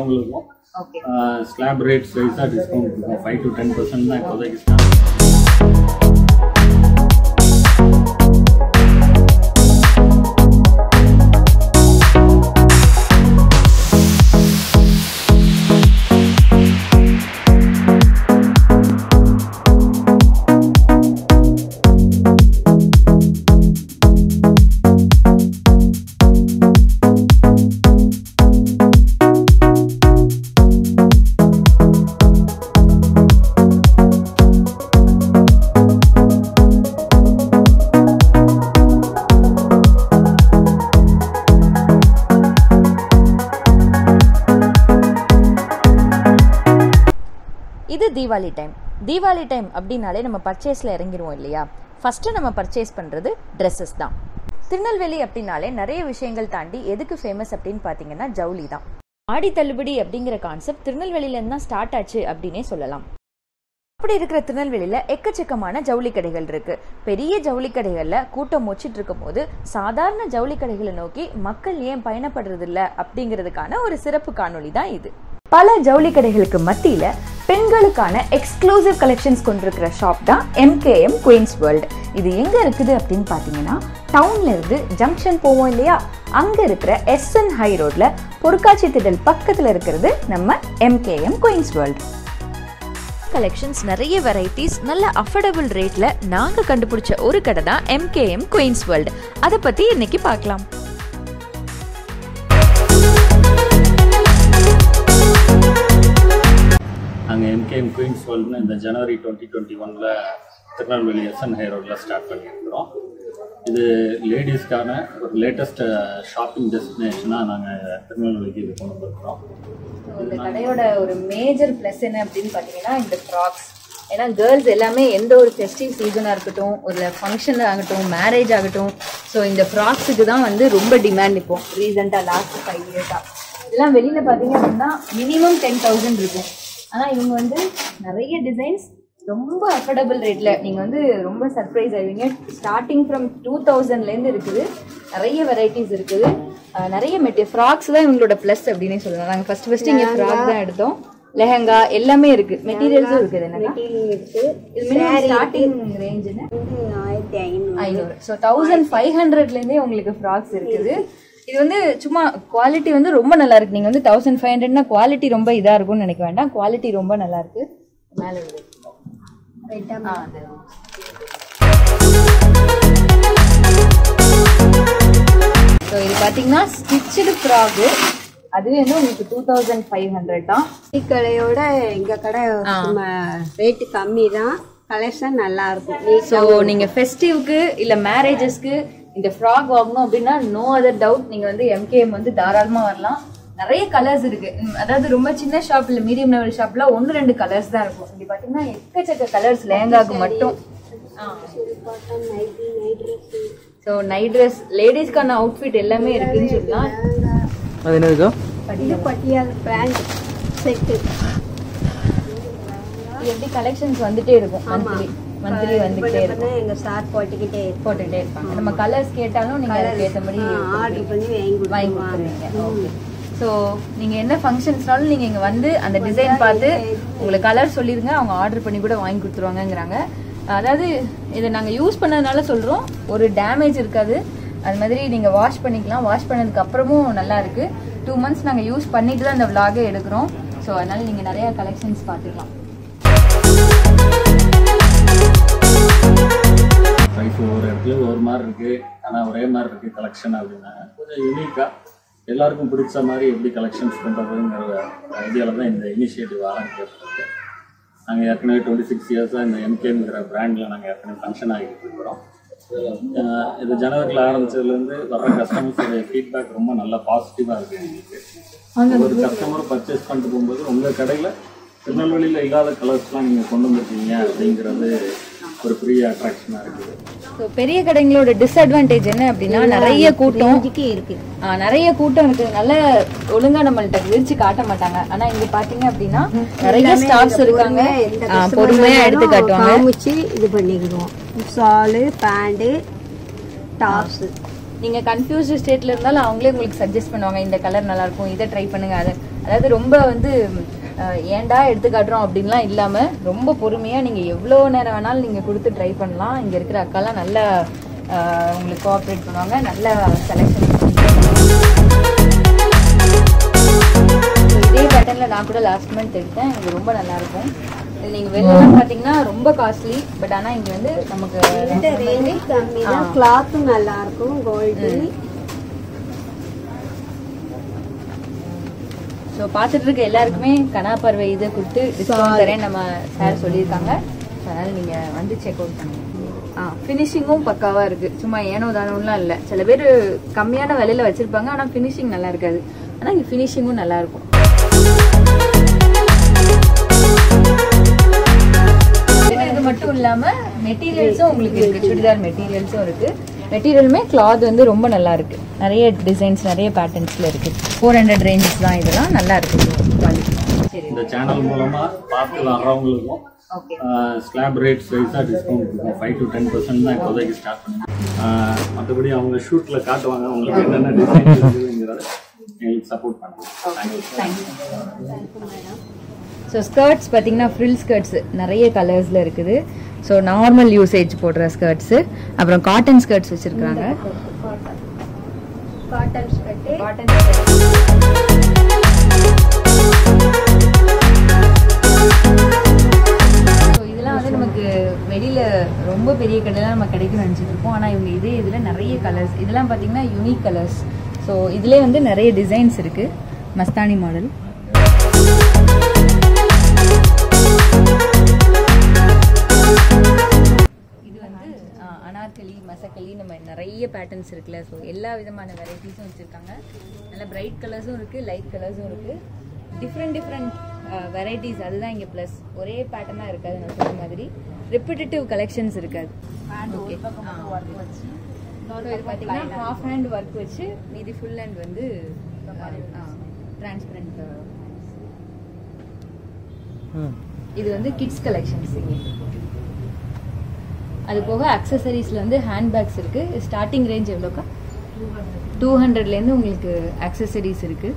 Level இருக்கும் okay slab rates வைஸாக discount இருக்கும் ஃபைவ் டு டென் பர்சன்ட் தான் இப்போதைக்கு ஸ்டார்ட் இது தீபாவளி டைம் தீபாவளி டைம் அப்படின்னாலே நம்ம பர்ச்சேஸில் இறங்கிடுவோம் இல்லையா ஃபஸ்ட்டு நம்ம பர்ச்சேஸ் பண்ணுறது ட்ரெஸ்ஸஸ் தான் திருநெல்வேலி அப்படின்னாலே நிறைய விஷயங்கள் தாண்டி எதுக்கு ஃபேமஸ் அப்படின்னு பார்த்தீங்கன்னா ஜவுளி தான் ஆடி தள்ளுபடி அப்படிங்கிற கான்செப்ட் திருநெல்வேலியிலேருந்து தான் ஸ்டார்ட் ஆச்சு அப்படின்னே சொல்லலாம் அப்படி இருக்கிற திருநெல்வேலியில எக்கச்சக்கமான ஜவுளி கடைகள் இருக்கு பெரிய ஜவுளி கடைகள்ல கூட்டம் மொச்சிட்டு இருக்கும் போது சாதாரண ஜவுளி கடைகளை நோக்கி மக்கள் ஏன் பயணப்படுறது இல்ல அப்படிங்கிறதுக்கான ஒரு சிறப்பு காணொளி தான் இது பல ஜவுளி கடைகளுக்கு மத்தியில பெண்களுக்கான எக்ஸ்க்ளூசிவ் கலெக்ஷன்ஸ் கொண்டிருக்கிற ஷாப் தான் எம்கேஎம் குயின்ஸ் வேர்ல்ட் இது எங்க இருக்குது அப்படின்னு பாத்தீங்கன்னா டவுன்ல இருந்து ஜங்ஷன் போவோம் இல்லையா அங்க இருக்கிற எஸ்என் ஹை ரோட்ல பொருட்காட்சி திடல் பக்கத்துல இருக்கிறது நம்ம எம்கேஎம் குயின்ஸ் வேர்ல்ட் கலெக்ஷன்ஸ் நிறைய வெரைட்டிஸ் நல்ல அஃபோர்டபுள் ரேட்ல நாங்க கண்டுபிடிச்ச ஒரு கடை தான் எம்கேஎம் குயின்ஸ் வேர்ல்ட் அதை பத்தி இன்னைக்கு பார்க்கலாம் நாங்கள் எம்கேஎம் குயின்ஸ் வேர்ல்டுன்னு இந்த ஜனவரி டுவெண்ட்டி டுவெண்ட்டி ஒனில் திருநெல்வேலி எஸ்என் ஹை ரோட்டில் ஸ்டார்ட் பண்ணியிருக்கிறோம் இது லேடிஸ்க்கான ஒரு லேட்டஸ்ட் ஷாப்பிங் டெஸ்டினேஷனாக நாங்கள் திருநெல்வேலிக்கு இது கொண்டு வந்திருக்கிறோம் இந்த கடையோட ஒரு மேஜர் ப்ளஸ் என்ன அப்படின்னு பார்த்தீங்கன்னா இந்த ஃப்ராக்ஸ் ஏன்னா கேர்ள்ஸ் எல்லாமே எந்த ஒரு ஃபெஸ்டிவ் சீசனாக இருக்கட்டும் ஒரு ஃபங்க்ஷன் ஆகட்டும் மேரேஜ் ஆகட்டும் ஸோ இந்த ஃப்ராக்ஸுக்கு தான் வந்து ரொம்ப டிமாண்ட் இப்போ ரீசெண்டாக லாஸ்ட் ஃபைவ் இயர்ஸாக இதெல்லாம் வெளியில் பார்த்தீங்க அப்படின்னா மினிமம் டென் தௌசண்ட் இருக்கும் ஆனால் இவங்க வந்து நிறைய டிசைன்ஸ் ரொம்ப அஃபோர்டபுள் ரேட்டில் நீங்கள் வந்து ரொம்ப சர்ப்ரைஸ் ஆவீங்க ஸ்டார்டிங் ஃப்ரம் டூ தௌசண்ட்லேருந்து இருக்குது நிறைய வெரைட்டிஸ் இருக்குது அஹ் நிறைய மெட்டி ஃப்ராக்ஸ் தான் இவங்களோட ப்ளஸ் அப்படின்னே சொல்லலாம் நாங்கள் ஃபர்ஸ்ட் ஃபர்ஸ்ட் இங்கே ஃப்ராக் தான் எடுத்தோம் லெஹங்கா எல்லாமே இருக்கு மெட்டீரியல்ஸும் இருக்குது என்னன்னா இருக்கு இது மினிமம் ஸ்டார்டிங் ரேஞ்சுன்னு வந்து ஆயிரத்தி ஐநூறு ஐநூறு ஸோ தௌசண்ட் ஃபைவ் ஹண்ட்ரட்லேருந்தே உங்களுக்கு ஃப்ராக்ஸ் இருக்குது இது வந்து சும்மா குவாலிட்டி வந்து ரொம்ப நல்லா இருக்கு நீங்கள் வந்து தௌசண்ட் ஃபைவ் ஹண்ட்ரட்னா குவாலிட்டி ரொம்ப இதாக இருக்கும்னு நினைக்க வேண்டாம் குவாலிட்டி ரொம்ப நல்லா இருக்கு மேலே விடு ஆ, அது. ஸோ இது பார்த்தீங்கன்னா ஸ்டிச்சடு ஃப்ராகு அதுவே வந்து உங்களுக்கு டூ தௌசண்ட் ஃபைவ் ஹண்ட்ரட் தான் டீ கடையோட எங்க கடை ரேட்டு கம்மி தான் கலெக்ஷன் நல்லா இருக்கும் ஸோ நீங்கள் ஃபெஸ்டிவ்க்கு இல்லை மேரேஜஸ்க்கு இந்த ஃப்ராக் வாங்கணும் அப்படின்னா நோ அதர் டவுட் நீங்கள் வந்து எம்கேஎம் வந்து தாராளமாக வரலாம் நிறைய கலர்ஸ் இருக்கு ம், அதாவது ரொம்ப சின்ன ஷாப் இல்லை மீடியம் லெவல் ஷாப்ல ஒன்று ரெண்டு கலர்ஸ் தான் இருக்கும் இங்கே பார்த்தீங்கன்னா எக்கச்சக்க கலர்ஸ் லேங்காக்கு மட்டும் ஸோ நைட் ட்ரெஸ் லேடிஸ்க்கான அவுட்ஃபிட் எல்லாமே இருக்குன்னு சொல்லலாம் அது என்னதுக்கா இது பட்டியால் பேண்ட் செட்டு இது எப்படி கலெக்ஷன்ஸ் வந்துட்டே இருக்கும் மந்த்லி மந்த்லி வந்துகிட்டே இருக்கும் எங்க சார் போட்டுக்கிட்டே இருப்போம் போட்டுகிட்டே இருப்பாங்க நம்ம கலர்ஸ் கேட்டாலும் நீங்கள் அதுக்கு ஏற்ற மாதிரி ஆர்டர் பண்ணி வாங்கி வாங்கி கொடுத்துருவாங்க கொடுத்துருவீங்க ஓகே ஸோ நீங்கள் என்ன ஃபங்க்ஷன்ஸ்னாலும் நீங்கள் இங்கே வந்து அந்த டிசைன் பார்த்து உங்களுக்கு கலர் சொல்லிடுங்க அவங்க ஆர்டர் பண்ணி கூட வாங்கி கொடுத்துருவாங்கங்கிறாங்க அதாவது இதை நாங்கள் யூஸ் பண்ணதுனால சொல்கிறோம் ஒரு டேமேஜ் இருக்காது அது மாதிரி நீங்கள் வாஷ் பண்ணிக்கலாம் வாஷ் பண்ணதுக்கு அப்புறமும் நல்லா இருக்கு டூ மந்த்ஸ் நாங்கள் யூஸ் பண்ணிட்டு தான் இந்த vlog-ஏ எடுக்கிறோம் ஸோ அதனால நீங்கள் நிறைய கலெக்ஷன்ஸ் பார்த்துக்கலாம் ப்ரைஸ் ஒவ்வொரு இடத்துல ஒரு மாதிரி இருக்கு ஆனால் ஒரே மாதிரி இருக்கு கலெக்ஷன் அப்படின்னாங்க கொஞ்சம் யூனிக்காக எல்லாருக்கும் பிடிச்ச மாதிரி எப்படி கலெக்ஷன்ஸ் பண்ணுறதுங்கிற ஐடியாவில் தான் இந்த இனிஷியேட்டிவ் ஆரம்பிக்கப்பட்டிருக்கு நாங்கள் ஏற்கனவே டுவெண்ட்டி சிக்ஸ் இயர்ஸாக இந்த எம்கேங்கிற பிராண்டில் நாங்கள் ஏற்கனவே ஃபங்க்ஷன் ஆகிட்டு இருக்கிறோம் அஹ் இது ஜனவரியில் ஆரம்பிச்சதுலேருந்து வர்ற கஸ்டமர்ஸோடைய ஃபீட்பேக் ரொம்ப நல்லா பாசிட்டிவாக இருக்குது எங்களுக்கு ஒரு கஸ்டமர் பர்ச்சேஸ் பண்ணிட்டு போகும்போது உங்கள் கடையில் திருநெல்வேலியில் இல்லாத கலர்ஸ்லாம் நீங்கள் கொண்டு வந்திருக்கீங்க அப்படிங்கிறது ஒரு பெரிய அட்ராக்ஷனாக இருக்குது ஸோ பெரிய கடைங்களோட டிஸ்அட்வான்டேஜ் என்ன அப்படின்னா நிறைய கூட்டம் ரேஞ்சுக்கு இருக்கு ஆ, நிறைய கூட்டம் இருக்கிறதுனால ஒழுங்கா நம்மள்ட்ட விரிச்சு காட்ட மாட்டாங்க ஆனா இங்க பாத்தீங்க அப்படின்னா நிறைய ஸ்டாஃப்ஸ் இருக்காங்க ஆ, பொறுமையா எடுத்து காட்டுவாங்க காமிச்சு இது பண்ணிக்கிடுவோம் ஷாலு பேண்டு டாப்ஸ் நீங்க கன்ஃபியூஸ்டு ஸ்டேட்ல இருந்தாலும் அவங்களே உங்களுக்கு சஜஸ்ட் பண்ணுவாங்க இந்த கலர் நல்லா இருக்கும் இதை ட்ரை பண்ணுங்க அதை அதாவது ரொம்ப வந்து அஹ், ஏன்டா எடுத்து காட்டுறோம் அப்படின்லாம் இல்லாமல் ரொம்ப பொறுமையாக நீங்கள் எவ்வளோ நேரம் வேணாலும் நீங்கள் கொடுத்து ட்ரை பண்ணலாம் இங்கே இருக்கிற அக்காலாம் நல்லா அஹ், உங்களுக்கு கோஆப்ரேட் பண்ணுவாங்க நல்லா செலெக்ஷன் இதே பேட்டர்னில் நான் கூட லாஸ்ட் மந்த் எடுத்தேன் எனக்கு ரொம்ப நல்லா இருக்கும் இது நீங்கள் வெளிலலாம் பார்த்தீங்கன்னா ரொம்ப காஸ்ட்லி பட் ஆனால் இங்கே வந்து நமக்கு ரேஞ்ச் கம்மி தான் கிளாத்தும் நல்லா இருக்கும் கோல்டு ஸோ பார்த்துட்டு இருக்க எல்லாருக்குமே கனா பார்வை இதை கொடுத்து டிஸ்கவுண்ட் தரேன் நம்ம சார் சொல்லியிருக்காங்க So, அதனால நீங்கள் வந்து செக் அவுட் பண்ணுங்க ஆ ஃபினிஷிங்கும் பக்காவாக இருக்குது சும்மா ஏனோ தானோலாம் இல்லை சில பேர் கம்மியான விலையில வச்சுருப்பாங்க ஆனால் ஃபினிஷிங் நல்லா இருக்காது ஆனால் இங்கே ஃபினிஷிங்கும் நல்லா இருக்கும் இது மட்டும் இல்லாம மெட்டீரியல்ஸும் உங்களுக்கு இருக்கு சுடிதார் மெட்டீரியல்ஸும் இருக்கு மெட்டீரியலுமே கிளாத் வந்து ரொம்ப நல்லா இருக்கு நிறைய டிசைன்ஸ் நிறைய பேட்டர்ன்ஸ்ல இருக்கு ஃபோர் ஹண்ட்ரட் ரேஞ்சஸ் தான் இதெல்லாம் நல்லா இருக்கு குவாலிட்டி சரி இந்த சேனல் மூலமா பார்த்து வர்றவங்களுக்கும் ஓகே ஸ்லாப் ரேட் வைஸாக டிஸ்கவுண்ட் இருக்கும் ஃபைவ் டு டென் பர்சன்ட் தான் இப்போதைக்கு ஸ்டார்ட் பண்ணுங்க மற்றபடி அவங்க ஷூட்டில் காட்டுவாங்க உங்களுக்கு என்னென்ன டிசைன் இருக்குதுங்கிறத எங்களுக்கு சப்போர்ட் பண்ணுங்க தேங்க்யூ ஸோ ஸ்கர்ட்ஸ் பார்த்தீங்கன்னா ஃப்ரில் ஸ்கர்ட்ஸ் நிறைய கலர்ஸில் இருக்குது ஸோ நார்மல் யூசேஜ் போடுற ஸ்கர்ட்ஸு அப்புறம் காட்டன் ஸ்கர்ட்ஸ் வச்சுருக்காங்க காட்டன் ஸ்கர்ட்டு காட்டன் ஸோ இதெல்லாம் வந்து நமக்கு வெளியில ரொம்ப பெரிய கடையில நம்ம கிடைக்கும்னு நினச்சிட்டு இருப்போம் ஆனால் இவங்க இதே இதில் நிறைய கலர்ஸ் இதெல்லாம் பார்த்தீங்கன்னா யூனிக் கலர்ஸ் ஸோ இதுலேயே வந்து நிறைய டிசைன்ஸ் இருக்கு மஸ்தானி மாடல் இது வந்து ஆ, அனார்கலி மசக்கலி நம்ம நிறைய பேட்டர்ன்ஸ் இருக்குல்ல ஸோ எல்லா விதமான வெரைட்டிஸும் வச்சுருக்காங்க நல்ல பிரைட் கலர்ஸும் இருக்குது லைட் கலர்ஸும் இருக்குது டிஃப்ரெண்ட் டிஃப்ரெண்ட் வெரைட்டிஸ் அதுதான் இங்கே ப்ளஸ் ஒரே பேட்டர்னாக இருக்காது நான் சொன்ன மாதிரி ரிப்பிட்டேட்டிவ் கலெக்ஷன்ஸ் இருக்காது ஓகே இது பார்த்தீங்கன்னா ஹாஃப் ஹேண்ட் ஒர்க் வச்சு மீதி ஃபுல் ஹேண்ட் வந்து டிரான்ஸ்பரண்ட் இது வந்து கிட்ஸ் கலெக்ஷன்ஸ் இங்கே அது போக அக்சசரிஸ்ல வந்து ஹேண்ட்பேக்ஸ் இருக்கு ஸ்டார்டிங் ரேஞ்ச் எவ்வளோக்கா டூ ஹண்ட்ரட்லேருந்து உங்களுக்கு அக்சசரிஸ் இருக்கு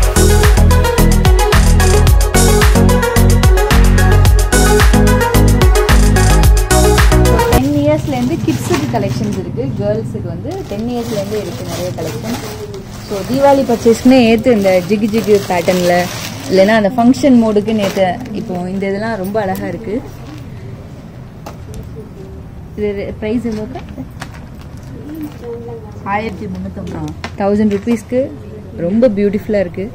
டென் இயர்ஸ்லேருந்து கிட்ஸுக்கு கலெக்ஷன்ஸ் இருக்கு கேர்ள்ஸுக்கு வந்து டென் இயர்ஸ்லேருந்து இருக்கு நிறைய கலெக்ஷன் ஸோ தீபாவளி பர்ச்சேஸ்க்குன்னு ஏற்று இந்த ஜிகு ஜிகு பேட்டர்னில் இல்லைன்னா அந்த ஃபங்க்ஷன் மோடுக்கு நேற்று இப்போ இந்த இதெல்லாம் ரொம்ப அழகாக இருக்குது இது ப்ரைஸ் எவ்வளோக்கா ஆயிரத்தி முந்நூற்றம்பது தௌசண்ட் ருபீஸ்க்கு ரொம்ப பியூட்டிஃபுல்லாக இருக்குது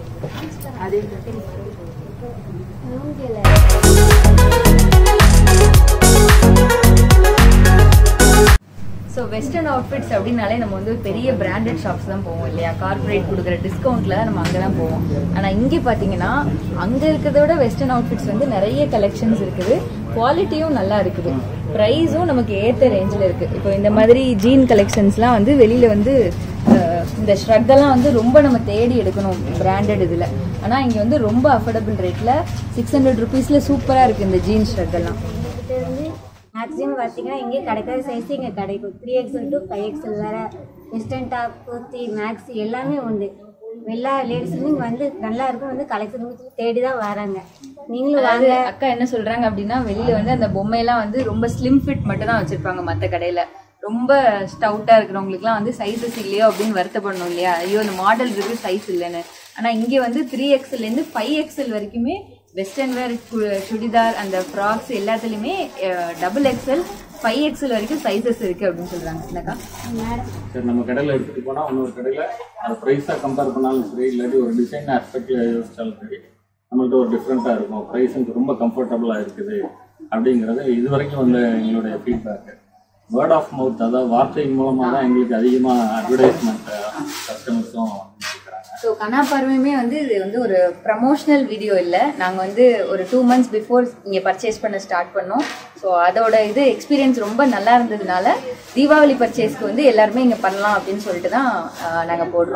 ஸோ வெஸ்டர்ன் அவுட்ஃபிட்ஸ் அப்படின்னாலே நம்ம வந்து பெரிய பிராண்டட் ஷாப்ஸ் தான் போவோம் இல்லையா கார்ப்பரேட் கொடுக்குற டிஸ்கவுண்ட்ல நம்ம அங்கே தான் போவோம் ஆனால் இங்கே பார்த்தீங்கன்னா அங்கே இருக்கிறத விட வெஸ்டர்ன் அவுட்ஃபிட்ஸ் வந்து நிறைய கலெக்ஷன்ஸ் இருக்குது குவாலிட்டியும் நல்லா இருக்குது ப்ரைஸும் நமக்கு ஏற்ற ரேஞ்சில் இருக்கு இப்போ இந்த மாதிரி ஜீன் கலெக்ஷன்ஸ்லாம் வந்து வெளியில வந்து அஹ், இந்த ஷ்ரக்கெல்லாம் வந்து ரொம்ப நம்ம தேடி எடுக்கணும் பிராண்டட் இதில் ஆனால் இங்கே வந்து ரொம்ப அஃபோர்டபுள் ரேட்டில் சிக்ஸ் ஹண்ட்ரட் ருபீஸில் சூப்பராக இருக்குது இந்த ஜீன் ஷ்ரக்கெல்லாம் இது வந்து மேக்ஸிமம் பார்த்தீங்கன்னா இங்கே கிடைக்காத சைஸ் இங்கே கிடைக்கும் three XL to five XL வேறு வெஸ்டர்ன் டாப் குர்த்தி மேக்ஸ் எல்லாமே உண்டு எல்லா லேடிஸுமே இங்கே வந்து நல்லா இருக்கும் வந்து கலெக்ஷன் தேடி தான் வராங்க நீங்களும் அதாவது வாங்க அக்கா என்ன சொல்றாங்க அப்படின்னா வெளியில வந்து அந்த பொம்மையெல்லாம் வந்து ரொம்ப ஸ்லிம் ஃபிட் மட்டும் தான் வச்சிருப்பாங்க மத்த கடையில ரொம்ப ஸ்டவுட்டா இருக்கிறவங்களுக்குலாம் வந்து சைஸஸ் இல்லையோ அப்படின்னு வருத்தப்படணும் இல்லையா ஐயோ இந்த மாடல் இருக்கு சைஸ் இல்லைன்னு ஆனா இங்க வந்து த்ரீ எக்ஸ்எல் இருந்து ஃபைவ் எக்ஸ்எல் வரைக்குமே வெஸ்டர்ன் வேர் சுடிதார் அந்த ஃப்ராக்ஸ் எல்லாத்துலயுமே டபுள் எக்ஸ்எல் ஃபைவ் எக்ஸ்எல் வரைக்கும் சைஸஸ் இருக்கு அப்படின்னு சொல்றாங்க என்னக்கா சரி நம்ம கடையில் எடுத்துகிட்டு போனால் இன்னொரு கடையில் அது ப்ரைஸாக கம்பேர் பண்ணாலும் சரி இல்லாட்டி ஒரு டிசைன் ஆஸ்பெக்டில் யோசிச்சாலும் சரி நம்மள்ட்ட ஒரு டிஃப்ரெண்ட்டாக இருக்கும் ப்ரைஸுக்கு ரொம்ப கம்ஃபர்டபுளாக இருக்குது அப்படிங்கிறது இது வரைக்கும் வந்த எங்களுடைய ஃபீட்பேக்கு வேர்ட் ஆஃப் மவுத் அதாவது வார்த்தையின் மூலமாக தான் எங்களுக்கு அதிகமாக அட்வர்டைஸ்மெண்ட் கஸ்டமர்ஸும் இருக்கிறாங்க ஸோ கனா பார்வையுமே வந்து இது வந்து ஒரு ப்ரமோஷனல் வீடியோ இல்லை நாங்கள் வந்து ஒரு டூ மந்த்ஸ் பிஃபோர் இங்கே பர்ச்சேஸ் பண்ண ஸ்டார்ட் பண்ணோம் ஸோ அதோட இது எக்ஸ்பீரியன்ஸ் ரொம்ப நல்லா இருந்ததுனால தீபாவளி பர்ச்சேஸ்க்கு வந்து எல்லாருமே இங்கே பண்ணலாம் அப்படின்னு சொல்லிட்டு தான் நாங்கள் போடுறோம்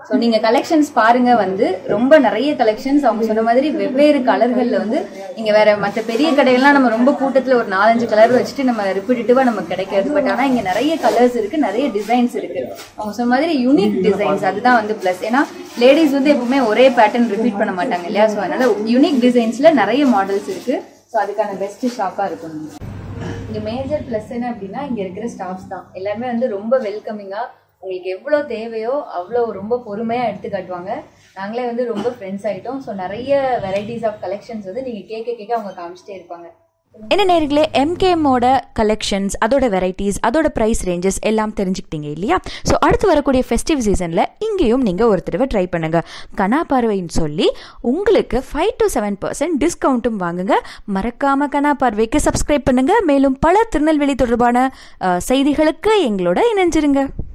ஸோ நீங்க கலெக்ஷன்ஸ் பாருங்க வந்து ரொம்ப நிறைய கலெக்ஷன்ஸ் அவங்க சொன்ன மாதிரி வெவ்வேறு கலர்கள்ல வந்து நீங்க வேற மற்ற பெரிய கடைகள்லாம் நம்ம ரொம்ப கூட்டத்துல ஒரு நாலஞ்சு கலர் வச்சுட்டு நம்ம ரிப்பீட்டிவா நமக்கு கிடைக்காது பட் ஆனா இங்க நிறைய கலர்ஸ் இருக்கு நிறைய டிசைன்ஸ் இருக்கு அவங்க சொன்ன மாதிரி யூனிக் டிசைன்ஸ் அதுதான் வந்து பிளஸ் ஏன்னா லேடிஸ் வந்து எப்பவுமே ஒரே பேட்டர்ன் ரிப்பீட் பண்ண மாட்டாங்க இல்லையா ஸோ அதனால யூனிக் டிசைன்ஸ்ல நிறைய மாடல்ஸ் இருக்கு ஸோ அதுக்கான பெஸ்ட் ஷாப்பா இருக்கும் இங்க மேஜர் ப்ளஸ் என்ன அப்படின்னா இங்க இருக்கிற ஸ்டாஃப்ஸ் தான் எல்லாமே வந்து ரொம்ப வெல்கமிங்கா உங்களுக்கு எவ்வளோ தேவையோ அவ்வளோ ரொம்ப பொறுமையாக எடுத்து காட்டுவாங்க நாங்களே வந்து ரொம்ப ஃப்ரெண்ட்ஸ் ஆகிட்டோம் ஸோ நிறைய வெரைட்டிஸ் ஆஃப் கலெக்ஷன்ஸ் வந்து நீங்கள் கேட்க கேட்க அவங்க காமிச்சிட்டே இருப்பாங்க என்ன நேர்களே எம்கேஎம்மோட கலெக்ஷன்ஸ் அதோட வெரைட்டிஸ் அதோட ப்ரைஸ் ரேஞ்சஸ் எல்லாம் தெரிஞ்சுக்கிட்டீங்க இல்லையா ஸோ அடுத்து வரக்கூடிய ஃபெஸ்டிவ் சீசனில் இங்கேயும் நீங்கள் ஒரு தடவை ட்ரை பண்ணுங்க கனா பார்வைன்னு சொல்லி உங்களுக்கு ஃபைவ் டு செவன் பர்சன்ட் டிஸ்கவுண்ட்டும் வாங்குங்க மறக்காம கனா பார்வைக்கு சப்ஸ்கிரைப் பண்ணுங்க மேலும் பல திருநெல்வேலி தொடர்பான அஹ், செய்திகளுக்கு எங்களோட இணைஞ்சிருங்க